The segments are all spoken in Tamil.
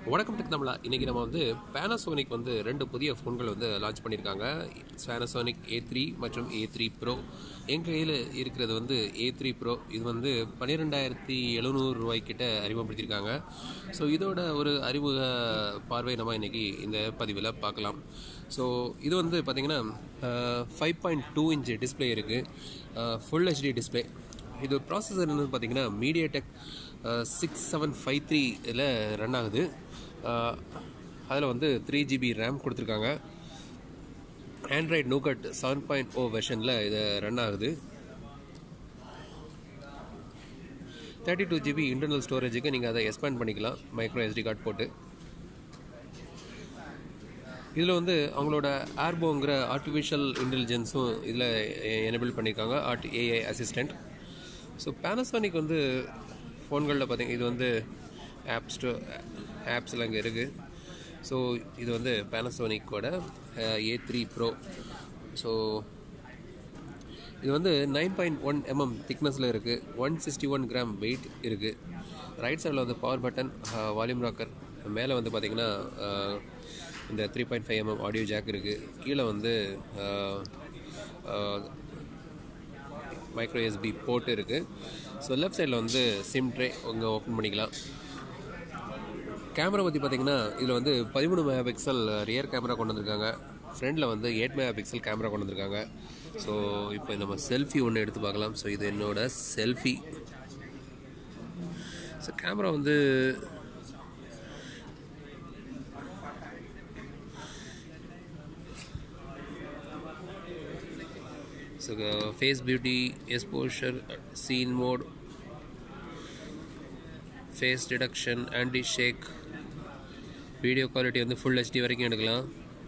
வணக்கம் டெக் தமிழா இன்றைக்கி நம்ம வந்து பேனாசோனிக் வந்து ரெண்டு புதிய ஃபோன்கள் வந்து லான்ச் பண்ணியிருக்காங்க பேனாசோனிக் ஏ த்ரீ மற்றும் ஏ த்ரீ ப்ரோ என் கையில் இருக்கிறது வந்து ஏ த்ரீ ப்ரோ இது வந்து பன்னிரெண்டாயிரத்தி எழுநூறு ரூபாய்க்கிட்ட அறிமுகப்படுத்தியிருக்காங்க ஸோ இதோட ஒரு அறிமுக பார்வை நம்ம இன்றைக்கி இந்த பதிவில் பார்க்கலாம் ஸோ இது வந்து பார்த்திங்கன்னா five point two inch display இருக்குது ஃபுல் ஹெச்டி டிஸ்பிளே இது ப்ராசஸர் என்னன்னு பார்த்தீங்கன்னா மீடியாடெக் சிக்ஸ் செவன் ஃபைவ் த்ரீயில் ரன் ஆகுது அதில் வந்து த்ரீ ஜிபி ரேம் கொடுத்துருக்காங்க Android Nougat seven point O வெர்ஷனில் இது ரன் ஆகுது தேர்ட்டி டூ ஜிபி இன்டர்னல் ஸ்டோரேஜுக்கு நீங்கள் அதை எக்ஸ்பேண்ட் பண்ணிக்கலாம் மைக்ரோ எஸ்டி கார்டு போட்டு இதில் வந்து அவங்களோட ஏர்போங்கிற ஆர்டிஃபிஷியல் இன்டெலிஜென்ஸும் இதில் எனேபிள் பண்ணியிருக்காங்க art AI assistant so Panasonic வந்து ஃபோன்களில் பார்த்தீங்க இது வந்து ஆப் ஸ்டோ ஆப்ஸ்லாம் இங்கே இருக்குது ஸோ இது வந்து பேனசோனிக்கோட ஏ த்ரீ ப்ரோ ஸோ இது வந்து நைன் பாயிண்ட் ஒன் எம்எம் திக்னஸில் இருக்குது one sixty one gram weight இருக்குது ரைட் சைடில் வந்து பவர் பட்டன் வால்யூம் ராக்கர் மேலே வந்து பார்த்திங்கன்னா இந்த three point five mm audio jack இருக்குது கீழே வந்து மைக்ரோ எஸ்பி போர்ட் இருக்குது ஸோ லெஃப்ட் சைடில் வந்து சிம் ட்ரே உங்க ஓப்பன் பண்ணிக்கலாம் கேமரா பற்றி பார்த்தீங்கன்னா இதில் வந்து பதிமூணு மெகா பிக்சல் ரியர் கேமரா கொண்டு வந்திருக்காங்க ஃப்ரண்டில் வந்து எயிட் மெகா பிக்சல் கேமரா கொண்டு வந்திருக்காங்க ஸோ இப்போ நம்ம செல்ஃபி ஒன்று எடுத்து பார்க்கலாம் ஸோ இது என்னோட செல்ஃபி ஸோ கேமரா வந்து so face beauty exposure scene mode face detection anti shake video quality வந்து ஃபுல் ஹெச்டி வரைக்கும் எடுக்கலாம்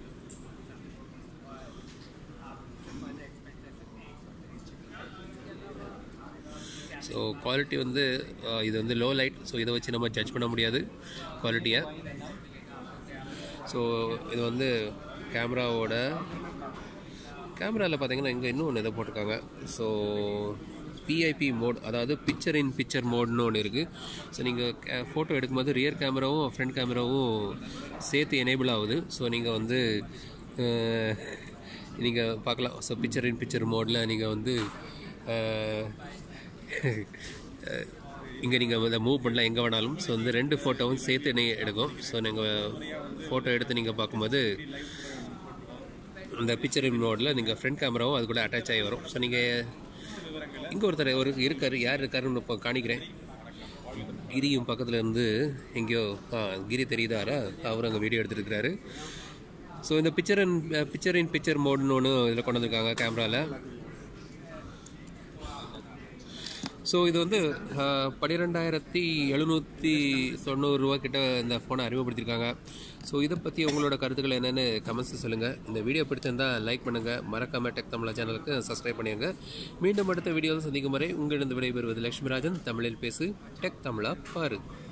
ஸோ குவாலிட்டி வந்து இது வந்து லோ லைட் ஸோ இதை வச்சு நம்ம ஜட்ஜ் பண்ண முடியாது குவாலிட்டியை ஸோ இது வந்து கேமராவோட கேமராவில் பார்த்தீங்கன்னா இங்கே இன்னும் ஒன்று இதை போட்டிருக்காங்க ஸோ பிஐபி மோட் அதாவது பிக்சர் இன் பிக்சர் மோட்னு ஒன்று இருக்குது ஸோ நீங்கள் ஃபோட்டோ எடுக்கும்போது ரியர் கேமராவும் ஃப்ரண்ட் கேமராவும் சேர்த்து எனேபிள் ஆகுது ஸோ நீங்கள் வந்து நீங்கள் பார்க்கலாம் ஸோ பிக்சர் இன் பிக்சர் மோடில் நீங்கள் வந்து இங்கே நீங்கள் அதை மூவ் பண்ணலாம் எங்கே வேணாலும் ஸோ வந்து ரெண்டு ஃபோட்டோவும் சேர்த்து நீங்கள் எடுக்கும் ஸோ நீங்கள் ஃபோட்டோ எடுத்து நீங்கள் பார்க்கும்போது இந்த பிக்சர் மோடில் நீங்கள் ஃப்ரண்ட் கேமராவும் அது கூட அட்டாச் ஆகி வரும் ஸோ நீங்கள் இங்கே ஒருத்தர் ஒரு இருக்கார் யார் இருக்காருன்னு இப்போ காணிக்கிறேன் கிரியும் பக்கத்தில் இருந்து எங்கேயோ ஆ கிரி தெரியுதாரா அவர் அங்கே வீடியோ எடுத்துருக்கிறாரு ஸோ இந்த picture in picture in picture மோட்னு ஒன்று இதில் கொண்டு வந்திருக்காங்க கேமராவில் ஸோ இது வந்து பன்னிரெண்டாயிரத்தி எழுநூற்றி தொண்ணூறுரூவா கிட்ட இந்த ஃபோனை அறிமுகப்படுத்தியிருக்காங்க ஸோ இதை பற்றி உங்களோட கருத்துக்கள் என்னென்னு கமெண்ட்ஸ் சொல்லுங்கள் இந்த வீடியோ பிடிச்சிருந்தால் லைக் பண்ணுங்கள் மறக்காமல் டெக் தமிழா சேனலுக்கு சப்ஸ்கிரைப் பண்ணிடுங்க மீண்டும் அடுத்த வீடியோவில் சந்திக்கும் வரை உங்களிடம் விடைபெறுவது லட்சுமிராஜன் தமிழில் பேசு டெக் தமிழா பாரு